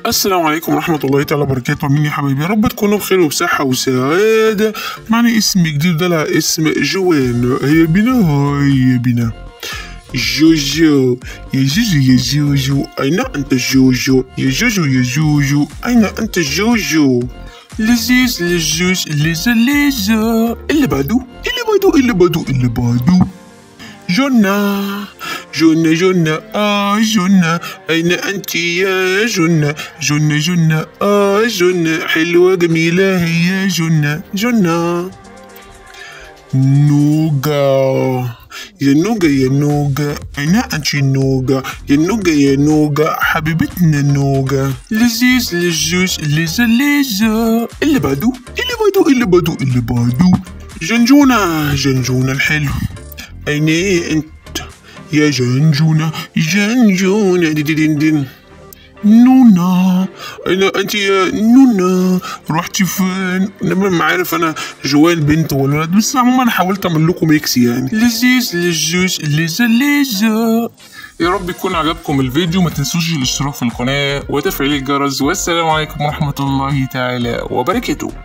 السلام عليكم ورحمة الله تعالى وبركاته مين يا حبايبي يا رب تكونوا بخير وبصحة وسعادة معنا اسم جديد ده لها اسم جوان هي بنا هاي يا بنا جوجو يا جوجو يا جوجو أين أنت جوجو يا جوجو يا جوجو أين أنت جوجو لذيذ لجوج لذا لذا اللي بعده اللي بعده اللي بعده اللي بعده جنة جنة جنة آه جنة أين أنت يا جنة جنة جنة آه جنة حلوة جميلة هي جنة جنة نوجا يا نوجا يا نوجا أين أنت نوجا يا نوجا يا نوجا حبيبتنا نوجا لذيذ لجوج لذا لذا اللي بعده اللي بعده اللي بعده اللي بعده جنجونة جنجونة الحلو أين أنت يا جنجونة جنجونة دي دي دين دين نونا أين أنت يا نونا رحتي فين؟ أنا ما عارف أنا جوال بنت ولا ولد بس عموما أنا حاولت أعمل لكم ميكس يعني لذيذ لذوذ لذا لذا يا رب يكون عجبكم الفيديو ما تنسوش الاشتراك في القناة وتفعيل الجرس والسلام عليكم ورحمة الله تعالى وبركاته